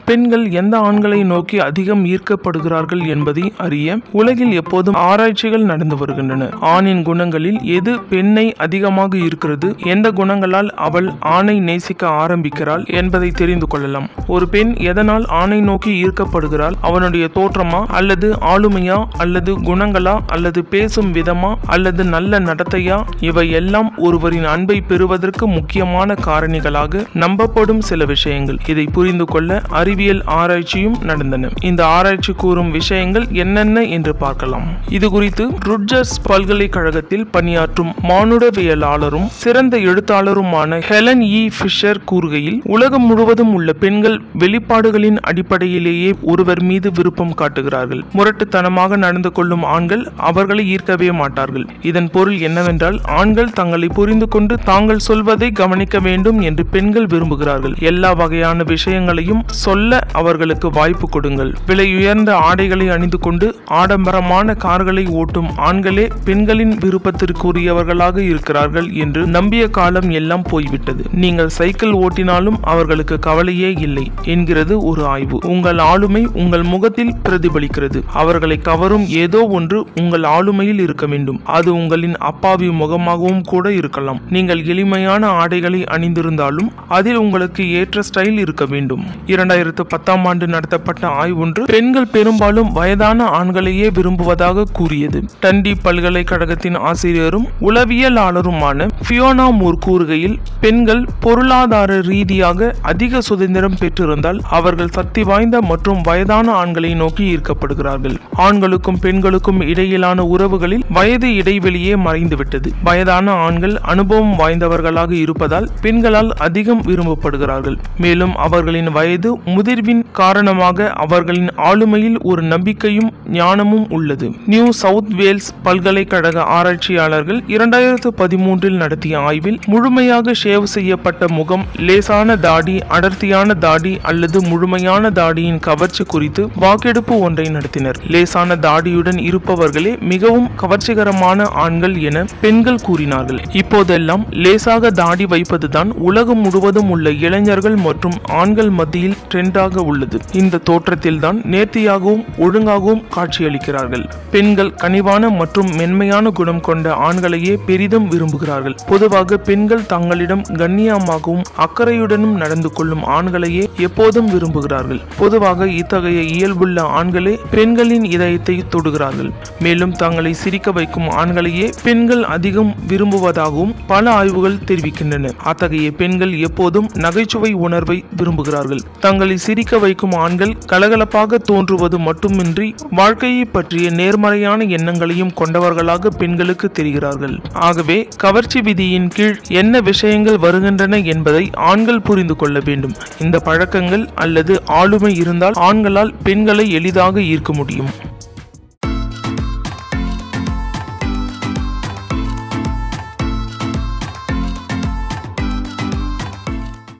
பெண்கள் எந்த ஆண்களை நோக்கி அதிகம் ஈர்க்கப்படுகிறார்கள் என்பதை அறிய உலகில் எப்போதும் ஆராய்ச்சிகள் நடந்து வருகின்றன ஆணின் குணங்களில் எது பெண்ணை அதிகமாக இருக்கிறது எந்த குணங்களால் அவள் ஆணை நேசிக்க ஆரம்பிக்கிறாள் என்பதை தெரிந்து கொள்ளலாம் ஒரு பெண் எதனால் ஆணை நோக்கி ஈர்க்கப்படுகிறாள் அவனுடைய தோற்றமா அல்லது ஆளுமையா அல்லது குணங்களா அல்லது பேசும் விதமா அல்லது நல்ல நடத்தையா இவை எல்லாம் ஒருவரின் அன்பை பெறுவதற்கு முக்கியமான காரணிகளாக நம்பப்படும் சில விஷயங்கள் இதை புரிந்து கொள்ள அறிவியல் ஆராய்ச்சியும் நடந்தன இந்த ஆராய்ச்சி கூறும் விஷயங்கள் என்னென்ன என்று பார்க்கலாம் இது குறித்து ருட்ஜர்ஸ் பல்கலைக்கழகத்தில் பணியாற்றும் மானுடவியலாளரும் சிறந்த எழுத்தாளருமான ஹெலன் இ ஃபிஷர் கூறுகையில் உலகம் முழுவதும் உள்ள பெண்கள் வெளிப்பாடுகளின் அடிப்படையிலேயே ஒருவர் மீது விருப்பம் காட்டுகிறார்கள் முரட்டுத்தனமாக நடந்து கொள்ளும் ஆண்கள் அவர்களை ஈர்க்கவே மாட்டார்கள் இதன் பொருள் என்னவென்றால் ஆண்கள் தங்களை புரிந்து கொண்டு தாங்கள் சொல்வதை கவனிக்க வேண்டும் என்று பெண்கள் விரும்புகிறார்கள் எல்லா வகையான விஷயங்களையும் சொல்ல அவர்களுக்கு வாய்ப்பு கொடுங்கள் விலையுயர்ந்த ஆடைகளை அணிந்து கொண்டு ஆடம்பரமான கார்களை ஓட்டும் ஆண்களே பெண்களின் விருப்பத்திற்குரியவர்களாக இருக்கிறார்கள் என்று நம்பிய காலம் எல்லாம் போய்விட்டது நீங்கள் சைக்கிள் ஓட்டினாலும் அவர்களுக்கு கவலையே இல்லை என்கிறது ஒரு ஆய்வு உங்கள் ஆளுமை உங்கள் முகத்தில் பிரதிபலிக்கிறது அவர்களை கவரும் ஏதோ ஒன்று உங்கள் ஆளுமையில் இருக்க வேண்டும் அது உங்களின் அப்பாவி முகமாகவும் கூட இருக்கலாம் நீங்கள் எளிமையான ஆடைகளை அணிந்திருந்தாலும் அதில் உங்களுக்கு ஏற்ற ஸ்டைல் இருக்க வேண்டும் இரண்டாயிரத்து பத்தாம் ஆண்டு நடத்தப்பட்ட ஆய்வொன்று பெண்கள் பெரும்பாலும் வயதான ஆண்களையே விரும்புவதாக கூறியது டண்டி பல்கலைக்கழகத்தின் ஆசிரியரும் உளவியலாளருமான ஃபியோனா மூர் கூறுகையில் பெண்கள் பொருளாதார ரீதியாக அதிக சுதந்திரம் பெற்றிருந்தால் அவர்கள் சக்தி வாய்ந்த மற்றும் வயதான ஆண்களை நோக்கி ஈர்க்கப்படுகிறார்கள் ஆண்களுக்கும் பெண்களுக்கும் இடையிலான உறவுகளில் வயது இடைவெளியே மறைந்துவிட்டது வயதான ஆண்கள் அனுபவம் வாய்ந்தவர்களாக இருப்பதால் பெண்களால் அதிகம் விரும்பப்படுகிறார்கள் மேலும் அவர்களின் வயது முதிர்வின் காரணமாக அவர்களின் ஆளுமையில் ஒரு நம்பிக்கையும் ஞானமும் உள்ளது நியூ சவுத் வேல்ஸ் பல்கலைக்கழக ஆராய்ச்சியாளர்கள் இரண்டாயிரத்து பதிமூன்றில் நடத்திய ஆய்வில் முழுமையாக ஷேவ் செய்யப்பட்ட முகம் லேசான தாடி அடர்த்தியான தாடி அல்லது முழுமையான தாடியின் கவர்ச்சி குறித்து வாக்கெடுப்பு ஒன்றை நடத்தினர் லேசான தாடியுடன் இருப்பவர்களே மிகவும் கவர்ச்சிகரமான ஆண்கள் என பெண்கள் கூறினார்கள் இப்போதெல்லாம் லேசாக தாடி வைப்பதுதான் உலகம் முழுவதும் உள்ள இளைஞர்கள் மற்றும் ஆண்கள் மத்தியில் ட்ரெண்டாக உள்ளது இந்த தோற்றத்தில்தான் நேர்த்தியாகவும் ஒழுங்காகவும் காட்சியளிக்கிறார்கள் பெண்கள் கனிவான மற்றும் மென்மையான குணம் கொண்ட ஆண்களையே பெரிதும் விரும்புகிறார்கள் பொதுவாக பெண்கள் தங்களிடம் கண்ணியமாகவும் அக்கறையுடனும் நடந்து கொள்ளும் ஆண்களையே எப்போதும் விரும்புகிறார்கள் பொதுவாக இத்தகைய இயல்புள்ள ஆண்களே பெண்களின் இதயத்தை தொடுகிறார்கள் மேலும் தங்களை சிரிக்க வைக்கும் ஆண்களையே பெண்கள் அதிகம் விரும்புவதாகவும் பல ஆய்வுகள் தெரிவிக்கின்றன அத்தகைய பெண்கள் எப்போதும் நகைச்சுவை உணர்வை விரும்புகிறார்கள் தங்களை சிரிக்க வைக்கும் ஆண்கள் கலகலப்பாக தோன்றுவது மட்டுமின்றி வாழ்க்கையை பற்றிய நேர்மறையான எண்ணங்களையும் கொண்டவர்களாக பெண்களுக்கு தெரிகிறார்கள் ஆகவே கவர்ச்சி விதியின் கீழ் என்ன விஷயங்கள் வருகின்றன என்பதை ஆண்கள் புரிந்து கொள்ள வேண்டும் இந்த பழக்கங்கள் அல்லது ஆளுமை இருந்தால் ஆண்களால் பெண்களை எளிதாக ஈர்க்க முடியும்